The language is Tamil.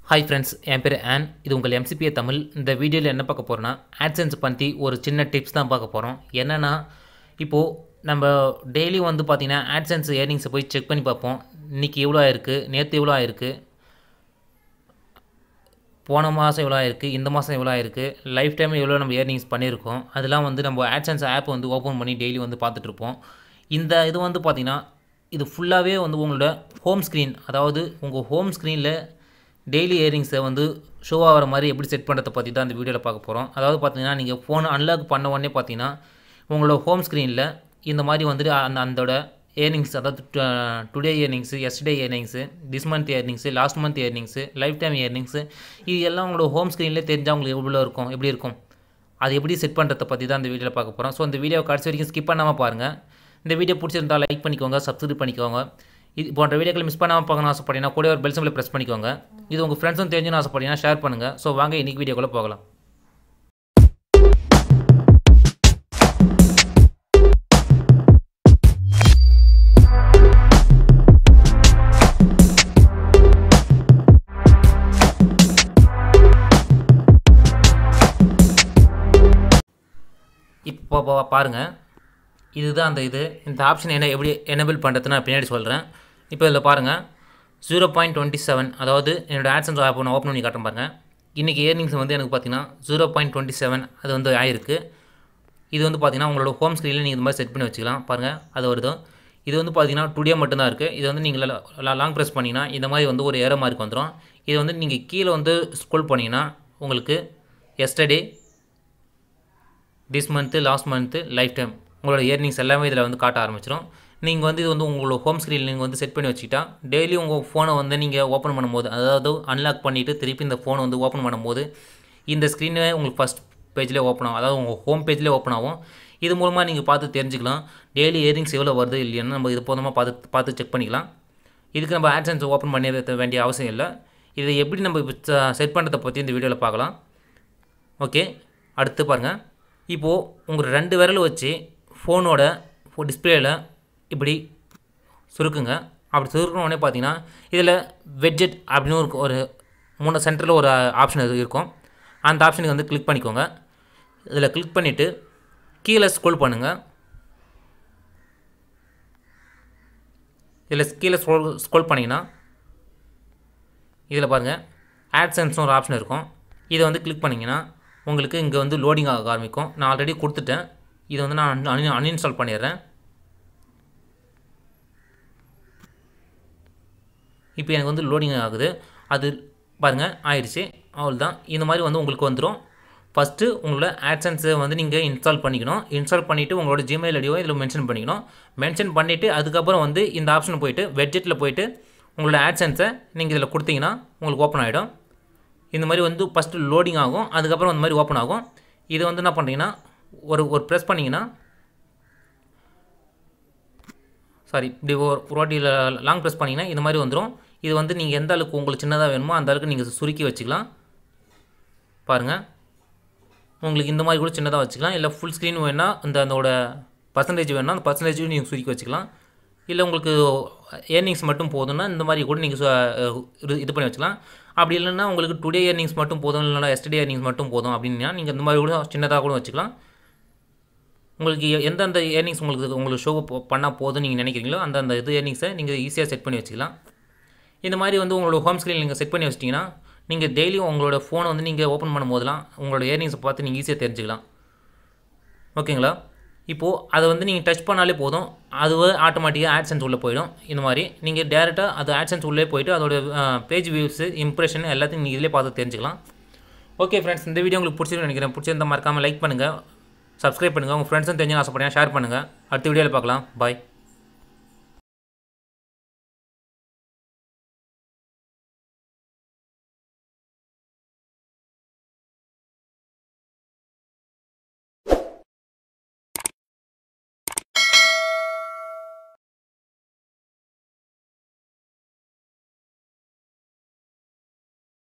ஹாய் ஃப்ரெண்ட்ஸ் என் பேர் ஆன் இது உங்கள் எம்சிபிஏ தமிழ் இந்த வீடியோவில் என்ன பார்க்க போகிறோன்னா ஆட்சன்ஸ் பற்றி ஒரு சின்ன டிப்ஸ் தான் பார்க்க போகிறோம் என்னென்னா இப்போது நம்ம டெய்லி வந்து பார்த்திங்கன்னா ஆட்சன்ஸ் ஏர்னிங்ஸை போய் செக் பண்ணி பார்ப்போம் இன்றைக்கி எவ்வளோ ஆயிருக்கு நேற்று எவ்வளோ ஆயிருக்கு போன மாதம் எவ்வளோ ஆயிருக்கு இந்த மாதம் எவ்வளோ ஆயிருக்கு லைஃப் டைம் எவ்வளோ நம்ம ஏர்னிங்ஸ் பண்ணியிருக்கோம் அதெல்லாம் வந்து நம்ம ஆட்சன்ஸ் ஆப் வந்து ஓப்பன் பண்ணி டெய்லி வந்து பார்த்துட்ருப்போம் இந்த இது வந்து பார்த்திங்கன்னா இது ஃபுல்லாகவே வந்து உங்களோட ஹோம் ஸ்க்ரீன் அதாவது உங்கள் ஹோம் ஸ்க்ரீனில் டெய்லி ஏர்னிங்ஸை வந்து ஷோ ஆகிற மாதிரி எப்படி செட் பண்ணுறதை பற்றி தான் இந்த வீடியோவில் பார்க்க போகிறோம் அதாவது பார்த்தீங்கன்னா நீங்கள் ஃபோன் அன்லாக் பண்ண உடனே பார்த்தீங்கன்னா உங்களோட ஹோம் ஸ்க்ரீனில் இந்த மாதிரி வந்துட்டு அந்த அந்தோட ஏர்னிங்ஸ் அதாவது today earnings yesterday earnings this month earnings last month earnings life time earnings இது எல்லாம் உங்களோட ஹோம் ஸ்க்ரீன்லேயே தெரிஞ்சால் உங்களுக்கு எவ்வளோ இருக்கும் எப்படி இருக்கும் அது எப்படி செட் பண்ணுறதை பற்றி தான் இந்த வீடியோவில் பார்க்க போகிறோம் ஸோ இந்த வீடியோ கடைசி வரைக்கும் ஸ்கிப் பண்ணாமல் பாருங்கள் இந்த வீடியோ பிடிச்சிருந்தால் லைக் பண்ணிக்கோங்க சப்ஸ்கிரைப் பண்ணிக்கோங்க இது போன்ற வீடியோக்களை மிஸ் பண்ணாமல் பார்க்கணும் ஆசைப்பட்டீங்கன்னா கூட ஒரு பெல் சிம்பிளை ப்ரெஸ் பண்ணிக்கோங்க இது உங்கள் ஃப்ரெண்ட்ஸும் தெரிஞ்சுன்னு ஆசைப்பட்டீங்கன்னா ஷேர் பண்ணுங்கள் ஸோ வாங்க இன்றைக்கி வீடியோக்குள்ளே போகலாம் இப்போ பா- பாருங்கள் இதுதான் அந்த இது இந்த ஆப்ஷன் என்ன எப்படி எனேபிள் பண்ணுறதுன்னு நான் பின்னாடி சொல்கிறேன் இப்போ இதில் பாருங்கள் ஜீரோ பாயிண்ட் டுவெண்ட்டி செவன் அதாவது என்னோடய ஆட்சன்ஸ் ஆப் நான் ஓப்பன் பண்ணி காட்டுறேன் பாருங்கள் இன்றைக்கி ஏர்னிங்ஸ் வந்து எனக்கு பார்த்தீங்கன்னா ஜீரோ பாயிண்ட் டுவெண்ட்டி செவன் அது வந்து ஆயிருக்கு இது வந்து பார்த்தீங்கன்னா உங்களோட ஹோம் ஸ்க்ரீனில் நீங்கள் இந்த மாதிரி செட் பண்ணி வச்சுக்கலாம் பாருங்கள் அது வருது இது வந்து பார்த்தீங்கன்னா டுடே மட்டும்தான் இருக்குது இது வந்து நீங்கள் லாங் ப்ரெஸ் பண்ணிங்கன்னா இந்த மாதிரி வந்து ஒரு ஏரோ மார்க் வந்துடும் இது வந்து நீங்கள் கீழே வந்து ஸ்க்ரோல் பண்ணிங்கன்னா உங்களுக்கு yesterday this month last month life time உங்களோட இயர்னிங்ஸ் எல்லாமே இதில் வந்து காட்ட ஆரம்பிச்சிடும் நீங்கள் வந்து இது வந்து உங்களோட ஹோம் ஸ்க்ரீனில் நீங்கள் வந்து செட் பண்ணி வச்சுக்கிட்டா டெய்லி உங்கள் ஃபோனை வந்து நீங்கள் ஓப்பன் பண்ணும்போது அதாவது அன்லாக் பண்ணிவிட்டு திருப்பி இந்த ஃபோனை வந்து ஓப்பன் பண்ணும்போது இந்த ஸ்க்ரீனே உங்களுக்கு ஃபஸ்ட் பேஜ்லேயே ஓப்பன் ஆகும் அதாவது உங்கள் ஹோம் பேஜ்லேயே ஓப்பன் ஆகும் இது மூலமாக நீங்கள் பார்த்து தெரிஞ்சுக்கலாம் டெய்லி இயரிங்ஸ் எவ்வளோ வருது இல்லையான்னு நம்ம இது போதுமாக பார்த்து பார்த்து செக் பண்ணிக்கலாம் இதுக்கு நம்ம ஆட்சன்ஸ் ஓப்பன் பண்ணி வேண்டிய அவசியம் இல்லை இதை எப்படி நம்ம இப்போ செட் பண்ணுறதை பற்றி இந்த வீடியோவில் பார்க்கலாம் ஓகே அடுத்து பாருங்கள் இப்போது உங்கள் ரெண்டு விரல் வச்சு ஃபோனோட டிஸ்பிளேயில் இப்படி சுருக்குங்க அப்படி சுருக்கின உடனே பார்த்தீங்கன்னா இதில் வெட்ஜெட் அப்படின்னு ஒரு ஒரு மூணு சென்டரில் ஒரு ஆப்ஷன் இருக்கும் அந்த ஆப்ஷனுக்கு வந்து கிளிக் பண்ணிக்கோங்க இதில் கிளிக் பண்ணிவிட்டு கீழே ஸ்க்ரோல் பண்ணுங்கள் இதில் கீழே ஸ்க்ரோல் ஸ்க்ரோல் பண்ணிங்கன்னா இதில் பாருங்கள் ஆட்சன்ஸ்னு ஒரு ஆப்ஷன் இருக்கும் இதை வந்து கிளிக் பண்ணிங்கன்னா உங்களுக்கு இங்கே வந்து லோடிங் ஆக ஆரம்பிக்கும் நான் ஆல்ரெடி கொடுத்துட்டேன் இதை வந்து நான் அன் அன்இன்ஸ்டால் பண்ணிடுறேன் இப்போ எனக்கு வந்து லோடிங் ஆகுது அது பாருங்கள் ஆயிடுச்சு அவ்வளோதான் இந்த மாதிரி வந்து உங்களுக்கு வந்துடும் ஃபஸ்ட்டு உங்களோட ஆட்சன்ஸை வந்து நீங்கள் இன்ஸ்டால் பண்ணிக்கணும் இன்ஸ்டால் பண்ணிவிட்டு உங்களோட ஜிமெயில் ஐடியோ இதில் மென்ஷன் பண்ணிக்கணும் மென்ஷன் பண்ணிவிட்டு அதுக்கப்புறம் வந்து இந்த ஆப்ஷன் போயிட்டு வெட்ஜெட்டில் போயிட்டு உங்களோட ஆட்சன்ஸை நீங்கள் இதில் கொடுத்தீங்கன்னா உங்களுக்கு ஓப்பன் ஆகிடும் இந்த மாதிரி வந்து ஃபஸ்ட்டு லோடிங் ஆகும் அதுக்கப்புறம் இந்த மாதிரி ஓப்பன் ஆகும் இது வந்து என்ன பண்ணுறீங்கன்னா ஒரு ஒரு ப்ரெஸ் பண்ணிங்கன்னா சாரி இப்படி ஒரு ஒரு வாட்டி லாங் ப்ரெஸ் பண்ணிங்கன்னா இந்த மாதிரி வந்துடும் இது வந்து நீங்கள் எந்த அளவுக்கு உங்களுக்கு சின்னதாக வேணுமோ அந்த அளவுக்கு நீங்கள் சுருக்கி வச்சுக்கலாம் பாருங்கள் உங்களுக்கு இந்த மாதிரி கூட சின்னதாக வச்சுக்கலாம் இல்லை ஃபுல் ஸ்க்ரீன் வேணால் இந்த அதோட பர்சன்டேஜ் வேணால் அந்த பர்சன்டேஜ் நீங்கள் சுருக்கி வச்சுக்கலாம் இல்லை உங்களுக்கு ஏர்னிங்ஸ் மட்டும் போதும்னா இந்த மாதிரி கூட நீங்கள் இது பண்ணி வச்சுக்கலாம் அப்படி இல்லைன்னா உங்களுக்கு டுடே ஏர்னிங்ஸ் மட்டும் போதும் இல்லைனா எஸ்டே ஏர்னிங்ஸ் மட்டும் போதும் அப்படின்னா நீங்கள் இந்த மாதிரி கூட சின்னதாக கூட வச்சுக்கலாம் உங்களுக்கு எ- எந்தெந்த ஏர்னிங்ஸ் உங்களுக்கு உங்களுக்கு ஷோ பண்ணால் போதும் நீங்கள் நினைக்கிறீங்களோ அந்த அந்த இது ஏர்னிங்ஸை நீங்கள் ஈஸியாக செட் பண்ணி வச்சுக்கலாம் இந்த மாதிரி வந்து உங்களோட ஹோம் ஸ்க்ரீன் நீங்கள் செட் பண்ணி வச்சிட்டிங்கன்னா நீங்கள் டெய்லியும் உங்களோட ஃபோனை வந்து நீங்கள் ஓப்பன் பண்ணும்போதெல்லாம் உங்களோட ஏர்னிங்ஸை பார்த்து நீங்கள் ஈஸியாக தெரிஞ்சுக்கலாம் ஓகேங்களா இப்போது அதை வந்து நீங்கள் டச் பண்ணாலே போதும் அதுவே ஆட்டோமேட்டிக்காக ஆட்சன்ஸ் உள்ளே போயிடும் இந்த மாதிரி நீங்கள் டேரெக்டாக அது ஆட்சன்ஸ் உள்ளே போயிட்டு அதோட பேஜ் வியூஸு இம்ப்ரெஷன் எல்லாத்தையும் நீங்கள் இதிலே பார்த்து தெரிஞ்சுக்கலாம் ஓகே ஃப்ரெண்ட்ஸ் இந்த வீடியோ உங்களுக்கு பிடிச்சிருக்குன்னு நினைக்கிறேன் பிடிச்சிருந்தா மறக்காமல் லைக் பண்ணுங்கள் சப்ஸ்கிரைப் பண்ணுங்கள் உங்கள் ஃப்ரெண்ட்ஸும் தெரிஞ்சு ஆசைப்பட்டீங்கன்னா ஷேர் பண்ணுங்கள் அடுத்த வீடியோவில் பார்க்கலாம் பாய்